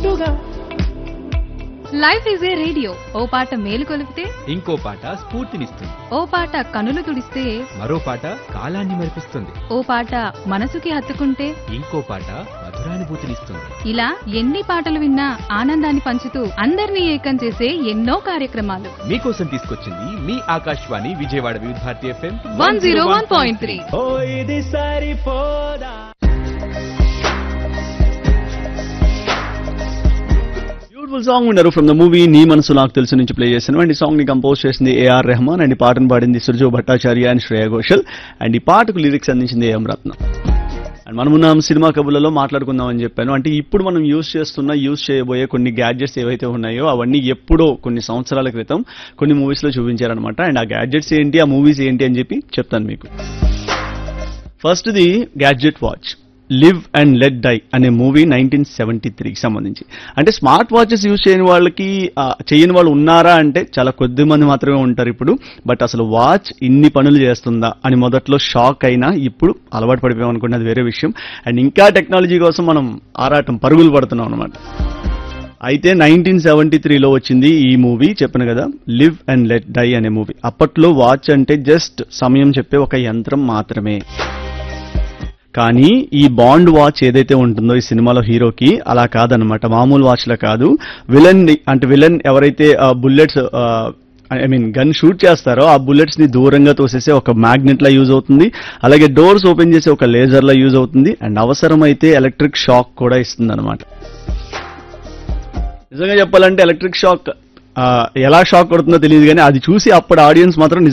గుట్టుగా life is a radio ఓ పాట మేలు కొలిపితే ఇంకో పాట స్ఫూర్తినిస్తుంది ఓ పాట కనులు తుడిస్తే మరో పాట కాలాన్ని మరిపిస్తుంది ఓ పాట మనసుకి హత్తుకుంటే ఇంకో పాట మధురానుభూతినిస్తుంది ఇలా ఎన్ని పాటలు విన్నా ఆనందాన్ని పంచుతూ అందరినీ ఏకం చేసే ఎన్నో కార్యక్రమాలు మీకోసం తీసుకొచ్చింది మీ Akashvani Vijayawada Vividh Bharati FM one zero one point three ఓ ఇది సరిపోదా బ్యూటిఫుల్ సాంగ్ ఉన్నారు ఫ్రమ్ ద మూవీ నీ మనసు నాకు తెలుసు నుంచి ప్లే చేసిన అండ్ ఈ సాంగ్ ని కంపోజ్ చేసింది ఏఆర్ రెహమాన్ అండ్ ఈ పాటను పాడింది సుర్జో భట్టాచార్య అండ్ శ్రేయ ఘోషల్ అండ్ ఈ పాటకు లిరిక్స్ అందించింది ఏఎం రత్నం అండ్ మనమున్నాం సినిమా కబుర్లలో మాట్లాడుకుందాం అని చెప్పాను అంటే ఇప్పుడు మనం యూస్ చేస్తున్న యూస్ చేయబోయే కొన్ని గ్యాడ్జెట్స్ ఏవైతే ఉన్నాయో అవన్నీ ఎప్పుడో కొన్ని సంవత్సరాల క్రితం కొన్ని మూవీస్ లో చూపించారనమాట అండ్ ఆ గ్యాడ్జెట్స్ ఏంటి ఆ మూవీస్ ఏంటి అని చెప్పి చెప్తాను మీకు first the gadget watch live and let die అనే మూవీ నైన్టీన్ సెవెంటీ త్రీకి సంబంధించి అంటే స్మార్ట్ వాచెస్ యూజ్ చేయని వాళ్ళకి ఆ, చేయని వాళ్ళు ఉన్నారా అంటే చాలా కొద్ది మంది మాత్రమే ఉంటారు ఇప్పుడు బట్ అసలు వాచ్ ఇన్ని పనులు చేస్తుందా అని మొదట్లో షాక్ అయినా ఇప్పుడు అలవాటు పడిపోయాం అనుకోండి అది వేరే విషయం అండ్ ఇంకా టెక్నాలజీ కోసం మనం ఆరాటం పరుగులు పడుతున్నాం అనమాట అయితే నైన్టీన్ సెవెంటీ త్రీలో వచ్చింది ఈ మూవీ చెప్పాను కదా లివ్ అండ్ లెట్ డై అనే మూవీ అప్పట్లో వాచ్ అంటే జస్ట్ సమయం చెప్పే ఒక యంత్రం మాత్రమే కానీ ఈ బాండ్ వాచ్ ఏదైతే ఉంటుందో ఈ సినిమాలో హీరోకి అలా కాదనమాట మామూలు వాచ్లా కాదు విలన్ అంటే విలన్ ఎవరైతే bullets I mean gun shoot చేస్తారో ఆ బుల్లెట్స్ ని దూరంగా తోసేసే ఒక మ్యాగ్నెట్ లా యూజ్ అవుతుంది అలాగే డోర్స్ ఓపెన్ చేసే ఒక లేజర్ లా యూజ్ అవుతుంది అండ్ అవసరమైతే ఎలక్ట్రిక్ షాక్ కూడా ఇస్తుంది అనమాట నిజంగా చెప్పాలంటే ఎలక్ట్రిక్ షాక్ ఎలా షాక్ కొడుతుందో తెలియదు కానీ అది చూసి అప్పుడు ఆడియన్స్ మాత్రం